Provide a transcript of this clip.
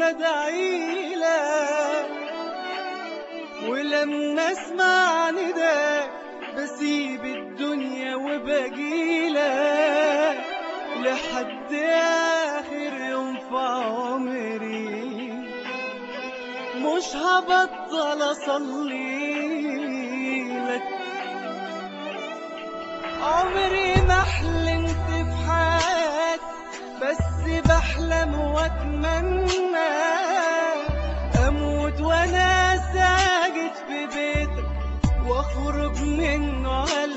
بدعيلك ولما اسمع نداك بسيب الدنيا وبجيلك لحد آخر يوم في عمري مش هبطل أصلي لك عمري ما حلمت في حياتي بس بحلم واتمنى اموت وانا ساجد في بيتك واخرج منه على